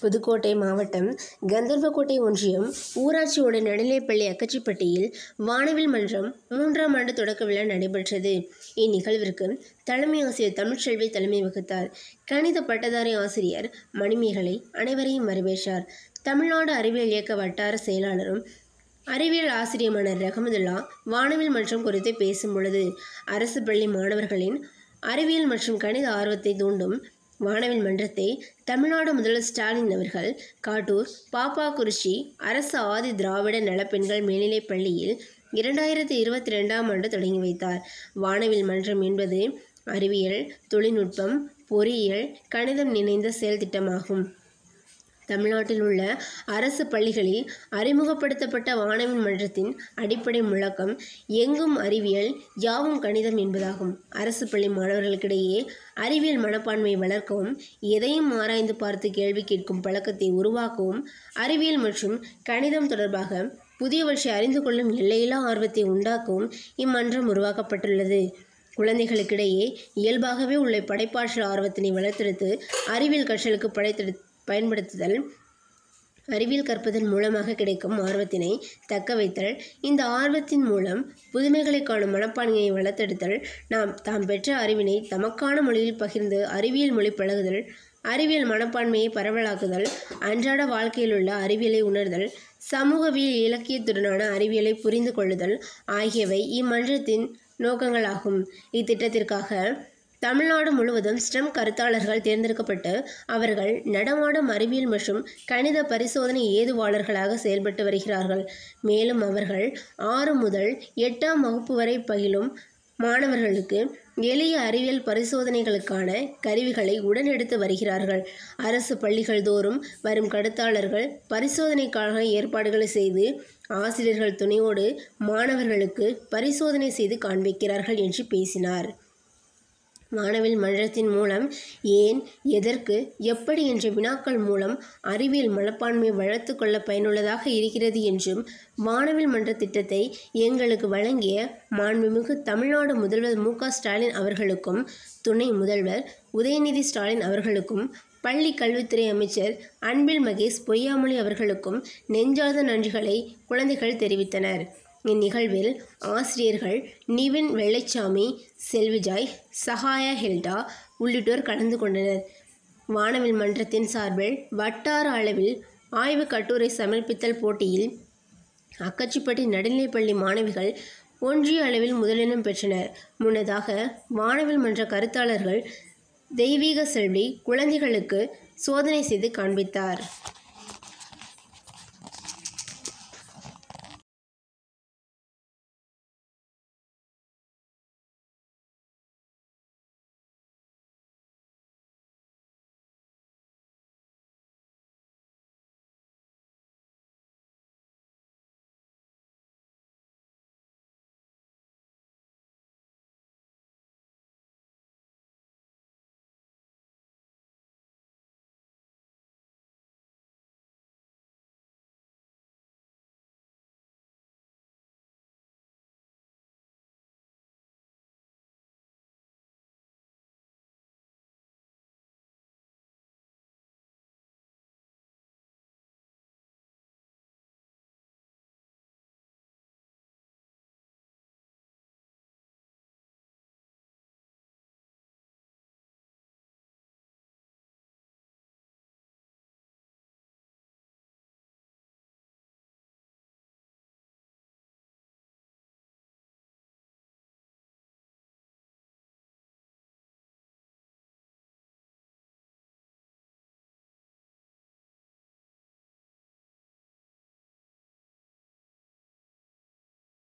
புதுக்கோட்டை மாவட்டம் கந்தர்வக்கோட்டை ஒன்றியம் ஊராட்சியோட நடுநிலைப்பள்ளி அக்கச்சிப்பட்டியில் வானவில் மன்றம் மூன்றாம் ஆண்டு தொடக்க விழா நடைபெற்றது இந்நிகழ்விற்கு தலைமை ஆசிரியர் தமிழ்ச்செல்வி தலைமை வகித்தார் கணித பட்டதாரி ஆசிரியர் மணிமேகலை அனைவரையும் வரவேற்றார் தமிழ்நாடு அறிவியல் இயக்க வட்டார செயலாளரும் அறிவியல் ஆசிரியமான ரஹமதுல்லா வானவில் மன்றம் குறித்து பேசும் பொழுது அரசு பள்ளி மாணவர்களின் அறிவியல் மற்றும் கணித ஆர்வத்தை தூண்டும் வானவில் மன்றத்தை தமிழ்நாடு முதல்வர் ஸ்டாலின் அவர்கள் காட்டூர் பாப்பாக்குறிச்சி அரசு ஆதி திராவிட நலப்பெண்கள் மேல்நிலைப் பள்ளியில் இரண்டாயிரத்தி இருபத்தி ரெண்டாம் ஆண்டு தொடங்கி வைத்தார் வானவில் மன்றம் என்பது அறிவியல் தொழில்நுட்பம் பொறியியல் கணிதம் இணைந்த செயல் திட்டமாகும் தமிழ்நாட்டில் உள்ள அரசு பள்ளிகளில் அறிமுகப்படுத்தப்பட்ட வானவில் மன்றத்தின் அடிப்படை முழக்கம் எங்கும் அறிவியல் யாவும் கணிதம் என்பதாகும் அரசு பள்ளி மாணவர்களுக்கிடையே அறிவியல் மனப்பான்மையை வளர்க்கவும் எதையும் ஆராய்ந்து பார்த்து கேள்வி கேட்கும் பழக்கத்தை உருவாக்கவும் அறிவியல் மற்றும் கணிதம் தொடர்பாக புதியவற்றை அறிந்து கொள்ளும் எல்லையில்லா ஆர்வத்தை உண்டாக்கவும் இம்மன்றம் உருவாக்கப்பட்டுள்ளது குழந்தைகளுக்கிடையே இயல்பாகவே உள்ள படைப்பாற்றல் ஆர்வத்தினை வளர்த்தெடுத்து அறிவியல் கற்றலுக்கு படைத்தெடு பயன்படுத்துதல் அறிவியல் கற்பதன் மூலமாக கிடைக்கும் ஆர்வத்தினை தக்க வைத்தல் இந்த ஆர்வத்தின் மூலம் புதுமைகளை காணும் மனப்பான்மையை வளர்த்தெடுத்தல் நாம் தாம் பெற்ற அறிவினை தமக்கான மொழியில் பகிர்ந்து அறிவியல் மொழி பழகுதல் அறிவியல் மனப்பான்மையை பரவலாக்குதல் அன்றாட வாழ்க்கையில் உள்ள அறிவியலை உணர்தல் சமூகவியல் இலக்கியத்துடனான அறிவியலை புரிந்து கொள்ளுதல் ஆகியவை இம்மன்றத்தின் நோக்கங்களாகும் இத்திட்டத்திற்காக தமிழ்நாடு முழுவதும் ஸ்டெம் கருத்தாளர்கள் தேர்ந்தெடுக்கப்பட்டு அவர்கள் நடமாடும் அறிவியல் மற்றும் கணித பரிசோதனை ஏதுவாளர்களாக செயல்பட்டு வருகிறார்கள் மேலும் அவர்கள் ஆறு முதல் எட்டாம் வகுப்பு வரை பயிலும் மாணவர்களுக்கு எளிய அறிவியல் பரிசோதனைகளுக்கான கருவிகளை உடனெடுத்து வருகிறார்கள் அரசு பள்ளிகள் தோறும் வரும் கருத்தாளர்கள் பரிசோதனைக்கான ஏற்பாடுகளை செய்து ஆசிரியர்கள் துணையோடு மாணவர்களுக்கு பரிசோதனை செய்து காண்பிக்கிறார்கள் என்று பேசினார் வானவில் மன்றத்தின் மூலம் ஏன் எதற்கு எப்படி என்ற வினாக்கள் மூலம் அறிவியல் மனப்பான்மையை வளர்த்து கொள்ள பயனுள்ளதாக இருக்கிறது என்றும் வானவில் மன்ற திட்டத்தை எங்களுக்கு வழங்கிய மாண்புமிகு தமிழ்நாடு முதல்வர் மு க ஸ்டாலின் அவர்களுக்கும் துணை முதல்வர் உதயநிதி ஸ்டாலின் அவர்களுக்கும் பள்ளி கல்வித்துறை அமைச்சர் அன்பில் மகேஷ் பொய்யாமொழி அவர்களுக்கும் நெஞ்சார்ந்த நன்றிகளை குழந்தைகள் தெரிவித்தனர் இந்நிகழ்வில் ஆசிரியர்கள் நிவின் வெள்ளைச்சாமி செல்விஜாய் சகாயா ஹெல்டா உள்ளிட்டோர் கலந்து கொண்டனர் வானவில் மன்றத்தின் சார்பில் வட்டார அளவில் ஆய்வு கட்டுரை சமர்ப்பித்தல் போட்டியில் அக்கச்சிப்பட்டி நடுநிலைப்பள்ளி மாணவிகள் ஒன்றிய அளவில் முதலிடம் பெற்றனர் முன்னதாக வானவில் மன்ற கருத்தாளர்கள் தெய்வீக செல்வி குழந்தைகளுக்கு சோதனை செய்து காண்பித்தார்